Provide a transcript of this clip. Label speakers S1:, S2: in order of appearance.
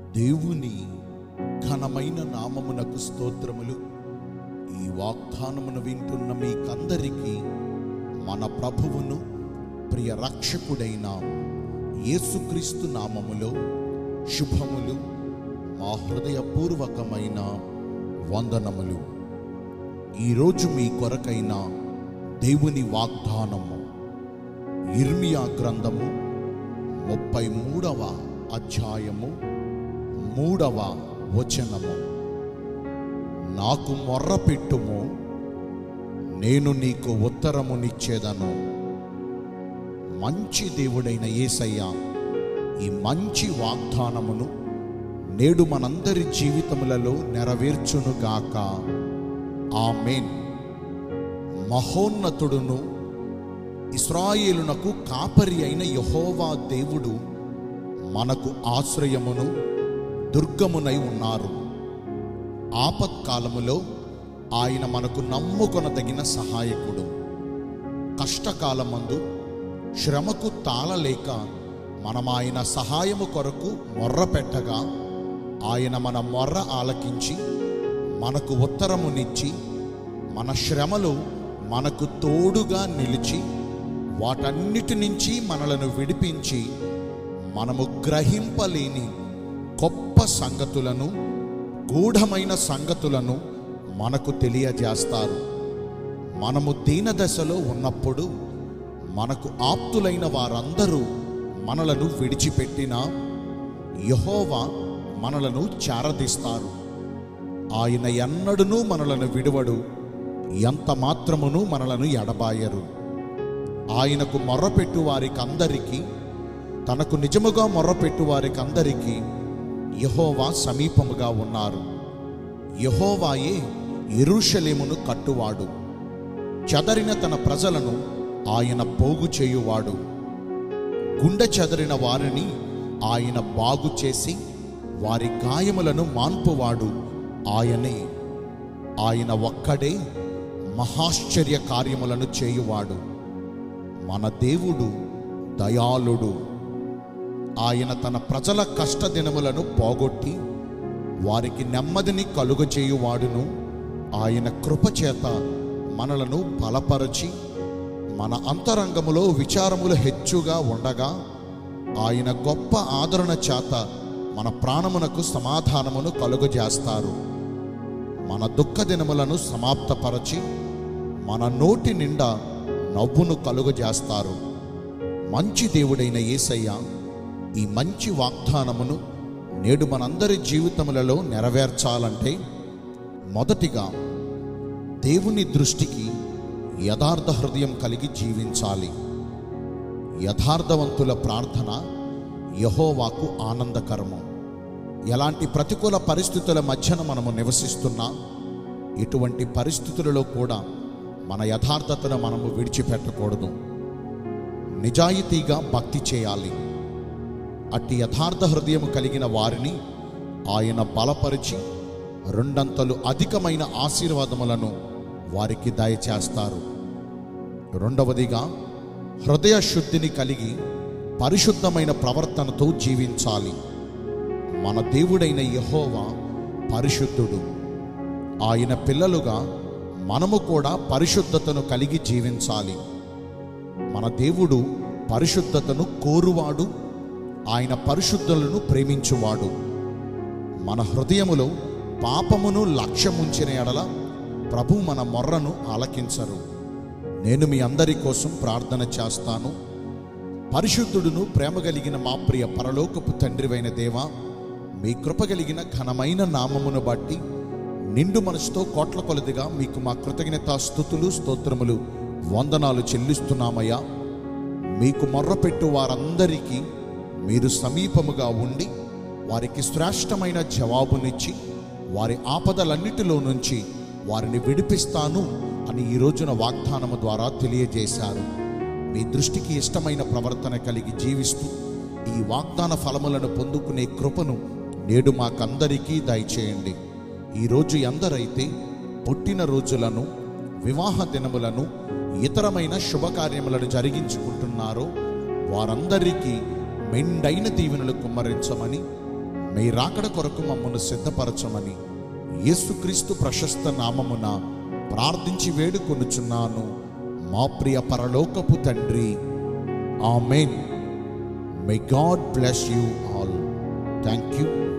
S1: దేవుని ఘనమైన నామమునకు స్తోత్రములు ఈ వాగ్దానమును వింటున్న మీకందరికీ మన ప్రభువును ప్రియ రక్షకుడైన యేసుక్రీస్తు నామములో శుభములు మా హృదయపూర్వకమైన వందనములు ఈరోజు మీ కొరకైన దేవుని వాగ్దానము ఇర్మియా గ్రంథము ముప్పై మూడవ అధ్యాయము మూడవ వచనము నాకు మొర్ర పెట్టుము నేను నీకు ఉత్తరమునిచ్చేదను మంచి దేవుడైన యేసయ్య ఈ మంచి వాగ్దానమును నేడు మనందరి జీవితములలో నెరవేర్చునుగాక ఆమెన్ మహోన్నతుడును ఇస్రాయేలునకు కాపరి అయిన యహోవా దేవుడు మనకు ఆశ్రయమును దుర్గమునై ఉన్నారు ఆపత్కాలములో ఆయన మనకు నమ్ముకొనదగిన సహాయకుడు కష్టకాలమందు శ్రమకు తాళలేక మనం ఆయన సహాయము కొరకు మొర్ర పెట్టగా ఆయన మన మొర్ర ఆలకించి మనకు ఉత్తరమునిచ్చి మన శ్రమలు మనకు తోడుగా నిలిచి వాటన్నిటి నుంచి మనలను విడిపించి మనము గ్రహింపలేని గొప్ప సంగతులను గూఢమైన సంగతులను మనకు తెలియజేస్తారు మనము దీనదశలో ఉన్నప్పుడు మనకు ఆప్తులైన వారందరూ మనలను విడిచిపెట్టినా యహోవా మనలను చారదీస్తారు ఆయన ఎన్నడునూ మనలను విడువడు ఎంత మాత్రమును మనలను ఎడబాయరు ఆయనకు మొర్రపెట్టు వారికి అందరికీ తనకు నిజముగా మొర్రపెట్టు వారికి అందరికీ యహోవా సమీపముగా ఉన్నారు యహోవాయే ఎరుషలేమును కట్టువాడు చెదరిన తన ప్రజలను ఆయన పోగు చేయువాడు గుండె చెదరిన వారిని ఆయన బాగు చేసి వారి గాయములను మాన్పువాడు ఆయనే ఆయన ఒక్కడే మహాశ్చర్య కార్యములను చేయువాడు మన దేవుడు దయాళుడు ఆయన తన ప్రజల కష్టదినములను పోగొట్టి వారికి నెమ్మదిని కలుగచేయువాడును ఆయన కృపచేత మనలను బలపరచి మన అంతరంగములో విచారములు హెచ్చుగా ఉండగా ఆయన గొప్ప ఆదరణ చేత మన ప్రాణమునకు సమాధానమును కలుగజేస్తారు మన దుఃఖ దినములను సమాప్తపరచి మన నోటి నిండా నవ్వును కలుగజేస్తారు మంచి దేవుడైన యేసయ్య ఈ మంచి వాగ్దానమును నేడు మనందరి జీవితములలో నెరవేర్చాలంటే మొదటిగా దేవుని దృష్టికి యథార్థ హృదయం కలిగి జీవించాలి యథార్థవంతుల ప్రార్థన యహోవాకు ఆనందకరము ఎలాంటి ప్రతికూల పరిస్థితుల మధ్యన మనము నివసిస్తున్నా ఇటువంటి పరిస్థితులలో కూడా మన యథార్థతను మనము విడిచిపెట్టకూడదు నిజాయితీగా భక్తి చేయాలి అట్టి యథార్థ హృదయం కలిగిన వారిని ఆయన బలపరిచి రెండంతలు అధికమైన ఆశీర్వాదములను వారికి దయచేస్తారు రెండవదిగా హృదయ శుద్ధిని కలిగి పరిశుద్ధమైన ప్రవర్తనతో జీవించాలి మన దేవుడైన యహోవా పరిశుద్ధుడు ఆయన పిల్లలుగా మనము కూడా పరిశుద్ధతను కలిగి జీవించాలి మన దేవుడు పరిశుద్ధతను కోరువాడు ఆయన పరిశుద్ధులను ప్రేమించువాడు మన హృదయములో పాపమును లక్ష్యముంచిన ఎడల ప్రభు మన మొర్రను ఆలకించరు నేను మీ అందరి కోసం ప్రార్థన చేస్తాను పరిశుద్ధుడును ప్రేమ కలిగిన మా ప్రియ పరలోకపు తండ్రివైన దేవా మీ కృప కలిగిన ఘనమైన నామమును బట్టి నిండు మనసుతో కోట్ల కొలదిగా మీకు మా కృతజ్ఞత స్థుతులు స్తోత్రములు వందనాలు చెల్లిస్తున్నామయ్యా మీకు మొర్రపెట్టు వారందరికీ మీరు సమీపముగా ఉండి వారికి శ్రేష్టమైన జవాబునిచ్చి వారి ఆపదలన్నిటిలో నుంచి వారిని విడిపిస్తాను అని ఈ రోజున వాగ్దానము ద్వారా తెలియజేశారు మీ దృష్టికి ఇష్టమైన ప్రవర్తన కలిగి జీవిస్తూ ఈ వాగ్దాన ఫలములను పొందుకునే కృపను నేడు మాకందరికీ దయచేయండి ఈరోజు ఎందరైతే పుట్టిన రోజులను వివాహ దినములను ఇతరమైన శుభకార్యములను జరిగించుకుంటున్నారో వారందరికీ మెండైన దీవెనలు కుమ్మరించమని మీ రాకడ కొరకు మమ్మల్ని సిద్ధపరచమని యేసుక్రీస్తు ప్రశస్త నామమున ప్రార్థించి వేడుకొనుచున్నాను మా ప్రియ పరలోకపు తండ్రి amen may God bless you all thank you